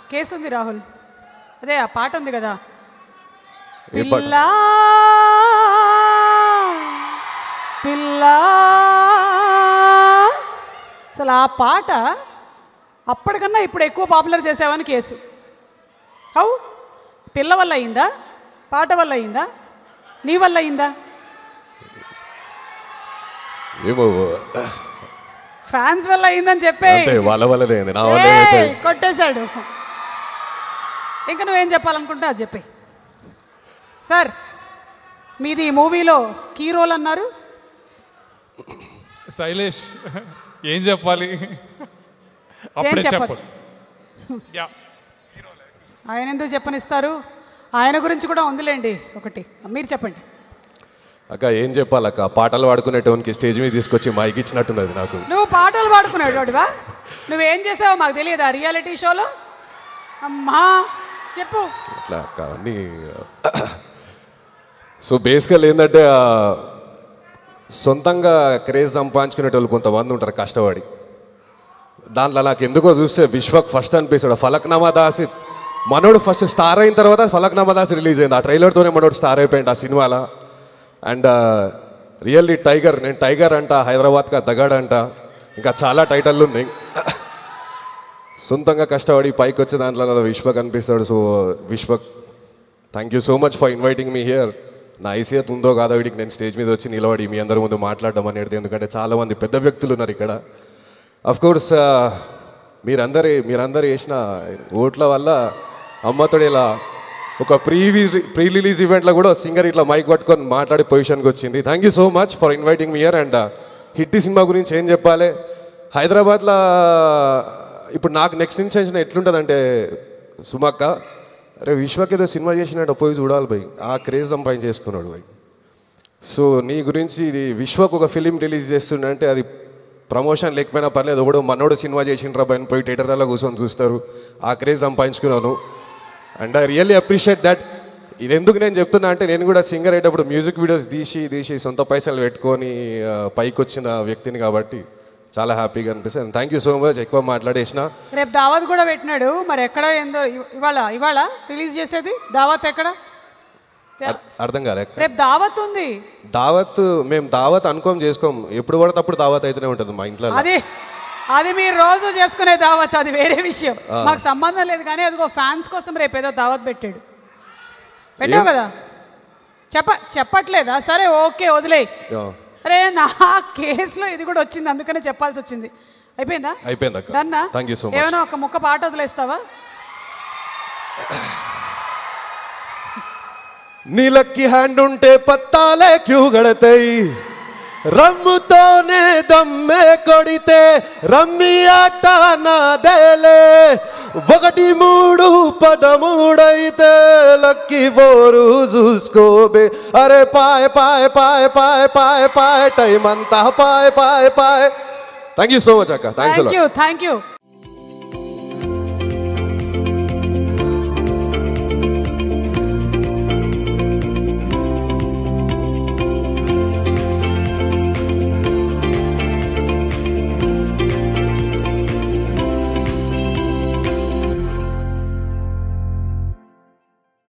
Case ఉంది రాహుల్ అదే ఆ పాట ఉంది కదా ఏ పాట? పిల్ల పిల్ల అసలు ఆ పాట అప్పటికన్నా ఇప్పుడు ఎక్కువ పాపులర్ చేసావని కేసు హౌ పిల్ల వల్ల అయిందా పాట వల్ల అయిందా నీ వల్ల అయిందా ఏమో ఫ్యాన్స్ వల్ల అయిందని చెప్పే అంతే వాళ్ళ వల్లనే అయింది నా వల్ల ఏమైతే ఏయ్, కొట్టేశాడు ఇంకా నువ్వేం చెప్పాలనుకుంటే అది చెప్పే సార్ మీది ఈ మూవీలో కీ రోల్ అన్నారు శైలేష్ ఏం చెప్పాలి అప్పుడే చెప్పాలి. చెప్పదు యా ఆయన ఎందుకు చెప్పనిస్తారు ఆయన గురించి కూడా ఉందిలేండి ఒకటి మీరు చెప్పండి అక్క ఏం చెప్పాలక్క పాటలు పాడుకునేటోనికి స్టేజ్ మీద తీసుకొచ్చి మైక్ ఇచ్చినట్టున్నది నాకు నువ్వు పాటలు పాడుకున్నాడు వాడివా నువ్వేం చేసావో మాకు తెలియదా రియాలిటీ షోలో అమ్మా చెప్పు అట్లా అక్క అన్నీ సో బేసికల్ ఏంటంటే ఆ, సొంతంగా క్రేజ్ సంపాదించుకునేటోళ్ళు కొంతమంది ఉంటారు కష్టపడి దాంట్లో నాకు ఎందుకో చూస్తే విశ్వక్ ఫస్ట్ అనిపిస్తాడు ఫలక్నామా దాసి మనోడు ఫస్ట్ స్టార్ అయిన తర్వాత ఫలక్నామా దాసి రిలీజ్ అయింది ఆ ట్రైలర్తోనే మనోడు స్టార్ అయిపోయింది ఆ సినిమాలో అండ్ రియల్లీ టైగర్ నేను టైగర్ అంట హైదరాబాద్కి దగాడ్ అంట ఇంకా చాలా టైటిల్లు ఉన్నాయి సొంతంగా కష్టపడి పైకి వచ్చే దాంట్లో విశ్వ కనిపిస్తాడు so Vishwa thank you so much for inviting me here నా ఐసీఎత్ ఉందో కాదో వీడికి నేను స్టేజ్ మీద వచ్చి నిలబడి మీ అందరి ముందు మాట్లాడడం అనేది ఎందుకంటే చాలామంది పెద్ద వ్యక్తులు ఉన్నారు ఇక్కడ అఫ్ కోర్స్ మీరందరి మీరందరూ వేసిన ఓట్ల వల్ల అమ్మతోడు ఇలా ఒక ప్రీ ప్రీ రిలీజ్ ఈవెంట్లో కూడా సింగర్ ఇట్లా మైక్ పట్టుకొని మాట్లాడే పొజిషన్కి వచ్చింది thank you so much for inviting me here and hit cinema గురించి ఏం చెప్పాలి హైదరాబాద్లో ఇప్పుడు నాకు నెక్స్ట్ ఇన్సెన్షన్ ఎట్లుంటుందంటే సుమక్క అరే విశ్వకి ఏదో సినిమా చేసినట్టు పోయి చూడాలి భయ్ ఆ క్రేజ్ సంపాదించి చేసుకున్నాడు భయ్ సో నీ గురించి ఇది విశ్వకు ఒక ఫిలిం రిలీజ్ చేస్తుండంటే అది ప్రమోషన్ లేకపోయినా పర్లేదు ఒకడు మనోడు సినిమా చేసిండ్రా పైన పోయి థియేటర్లలో కూర్చొని చూస్తారు ఆ క్రేజ్ సంపాదించుకున్నాను and I really appreciate that ఇది ఎందుకు నేను చెప్తున్నా అంటే నేను కూడా సింగర్ అయ్యేటప్పుడు మ్యూజిక్ వీడియోస్ తీసి తీసి సొంత పైసలు పెట్టుకొని ఆ, పైకి వచ్చిన వ్యక్తిని కాబట్టి చాలా హ్యాపీగా అనిపిస్తుంది థ్యాంక్ యూ సో మచ్ ఎక్కువ మాట్లాడేసిన రేపు దావత్ కూడా పెట్టినాడు మరి ఎక్కడ ఏందో ఇవ- ఇవాళ ఇవాళ రిలీజ్ చేసేది దావత్ ఎక్కడ అర్- అర్థం కాలే రేపు దావత్ ఉంది దావత్ మేము దావత్ అనుకోం చేసుకోం ఎప్పుడు పడితే అప్పుడు దావత్ అయితేనే ఉంటుంది మా ఇంట్లో అది అది మీరు రోజు చేసుకునే దావత్ అది వేరే విషయం మాకు సంబంధం లేదు కానీ అదిగో ఫ్యాన్స్ కోసం రేపు ఏదో దావత్ పెట్టాడు పెట్టావు కదా చెప్ప చెప్పట్లేదా సరే ఓకే వదిలేయ్ ఆ, అరే నా కేసులో ఇది కూడా వచ్చింది అందుకనే చెప్పాల్సి వచ్చింది అయిపోయిందా అయిపోయింది అక్క డన్నా థ్యాంక్ యూ సో మచ్ ఏమైనా ఒక ముక్క పాట వదిలేస్తావా నీలక్కి హ్యాండ్ ఉంటే పత్తాలే క్యూ గడతాయి రమ్ముతోనే దమ్మే కొడితే రమ్మి ఆట నాదేలే ఒకటి మూడు పదమూడైతే లక్కి ఫోరు చూసుకోబే అరే పాయ్ bye bye bye bye bye time అంతా bye bye bye thank you so much అక్క thanks thank you thank you